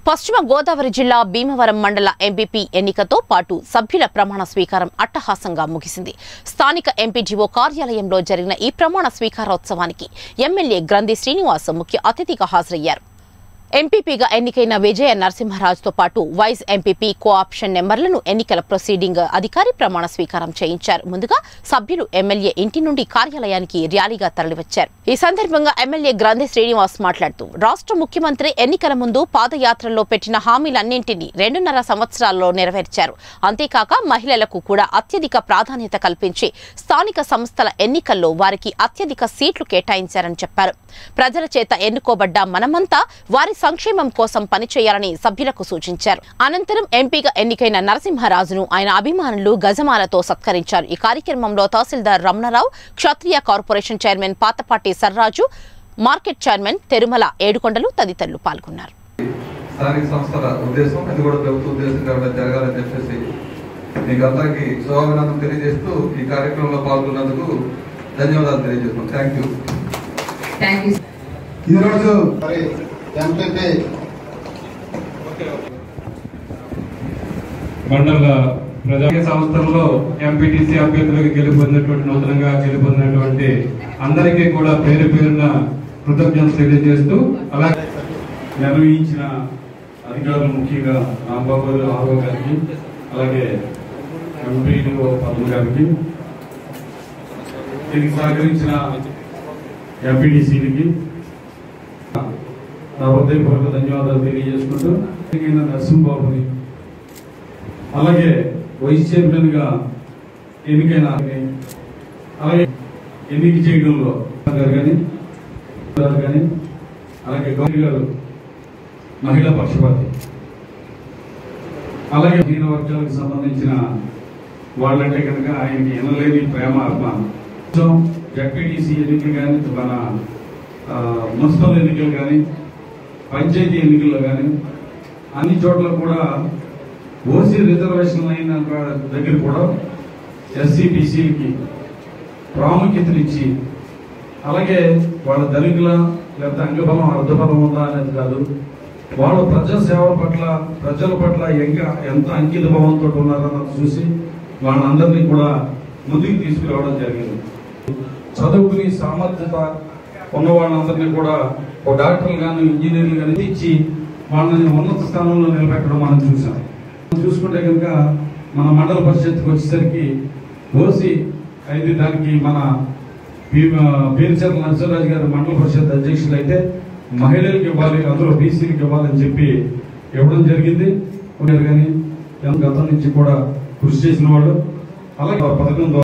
పశ్చిమ గోదావరి జిల్లా భీమవరం మండల ఎంపీపీ ఎన్నికతో పాటు సభ్యుల ప్రమాణ స్వీకారం అట్టహాసంగా ముగిసింది స్థానిక ఎంపీడీఓ కార్యాలయంలో జరిగిన ఈ ప్రమాణ స్వీకారోత్సవానికి ఎమ్మెల్యే గ్రంథి శ్రీనివాస్ ముఖ్య అతిథిగా హాజరయ్యారు ఎంపీపీగా ఎన్నికైన విజయ నరసింహరాజుతో పాటు వైస్ ఎంపీపీ కోఆప్షన్ నెంబర్లను ఎన్నికల ప్రొసీడింగ్ అధికారి ప్రమాణ స్వీకారం చేయించారు ముందుగా సభ్యులు ఎమ్మెల్యే ఇంటి నుండి కార్యాలయానికి ర్యాలీగా తరలివచ్చారు ఈ సందర్భంగా ఎమ్మెల్యే గ్రంథి శ్రీనివాస్ మాట్లాడుతూ రాష్ట్ర ముఖ్యమంత్రి ఎన్నికల ముందు పాదయాత్రలో పెట్టిన హామీలన్నింటినీ రెండున్నర సంవత్సరాల్లో నెరవేర్చారు అంతేకాక మహిళలకు కూడా అత్యధిక ప్రాధాన్యత కల్పించి స్థానిక సంస్థల ఎన్నికల్లో వారికి అత్యధిక సీట్లు కేటాయించారని చెప్పారు ప్రజల చేత ఎన్నుకోబడ్డ మనమంతా వారి సంక్షేమం కోసం పనిచేయాలని సభ్యులకు సూచించారు అనంతరం ఎంపీగా ఎన్నికైన నరసింహరాజును ఆయన అభిమానులు గజమాలతో సత్కరించారు ఈ కార్యక్రమంలో తహసీల్దార్ Ramana Rao Kshatriya corporation chairman Pathapati Sarraju market chairman Tirumala Yedukondalu తదితరులు పాల్గొన్నారు స్థానిక సంస్థల ఉద్దేశం ఇది కూడా ప్రభుత్వ ఉద్దేశం కాబట్టి జరగాలని చెప్పేసి మీకు అందరికీ శుభాభినందన తెలియజేస్తూ ఈ కార్యక్రమంలో పాల్గొన్నందుకు ధన్యవాదాలు తెలియజేస్తున్నాం థ్యాంక్ యూ థ్యాంక్ యూ ఈరోజు మరి ఎంపీపీ మండల ప్రజా సంస్థల్లో ఎంపీటీసీ అభ్యర్థులకు గెలుపొందినటువంటి నూతనంగా గెలుపొందినటువంటి అందరికీ కూడా పేరు పేరున కృతజ్ఞతలు తెలియజేస్తూ అలాగే నిర్వహించిన అధికారులు ముఖ్యంగా రాంబాబు గారు ఆర్ఓ గారికి అలాగే ఎంపీడీఓ పద్మ గారికి దీనికి సహకరించిన ఎంపీటీసీలకి నా హృదయపూర్వక ధన్యవాదాలు తెలియజేసుకుంటూ ఎన్నికైన నరసింహబాబుని అలాగే వైస్ చైర్మన్ గా ఎన్నికైన ఆయన్ని, అలాగే ఎన్నిక చేయడంలో గారు కానీ గారు కానీ అలాగే గౌరీ గారు మహిళా పక్షపాతి అలాగే హీన వర్గాలకు సంబంధించిన వాళ్ళంటే కనుక ఆయనకి ఎనలేని ప్రేమ అభిమానం సో జడ్పీటీసీ ఎన్నికలు కానీ మన ఆ, మున్సిపల్ ఎన్నికలు కానీ పంచాయతీ ఎన్నికల్లో కానీ అన్ని చోట్ల కూడా ఓసీ రిజర్వేషన్ అయిన దగ్గర కూడా ఎస్సీ బీసీలకి ప్రాముఖ్యతనిచ్చి అలాగే వాళ్ళ ధనికుల లేకపోతే అంగబలం అర్ధబలం ఉందా అనేది కాదు వాళ్ళు ప్రజా సేవ పట్ల ప్రజల పట్ల ఇంకా ఎంత అంకిత భావంతో ఉన్నారన్నది చూసి వాళ్ళందరినీ కూడా ముందుకు తీసుకురావడం జరిగింది చదువుకుని సామర్థ్యత ఉన్న వాళ్ళందరినీ కూడా ఒక డాక్టర్లు కానీ ఇంజనీర్లు కానీ ఇచ్చి వాళ్ళని ఉన్నత స్థానంలో నిలబెట్టడం మనం చూసాం చూసుకుంటే కనుక మన మండల పరిషత్కి వచ్చేసరికి ఓసి అయితే దానికి మన పేరుచర్ల నరసింహరాజు గారు మండల పరిషత్ అధ్యక్షులు అయితే మహిళలకు ఇవ్వాలి అందులో బీసీలకు ఇవ్వాలని చెప్పి ఇవ్వడం జరిగింది కానీ గతం నుంచి కూడా కృషి చేసిన వాళ్ళు అలాగే ఆ పథకం ద్వారా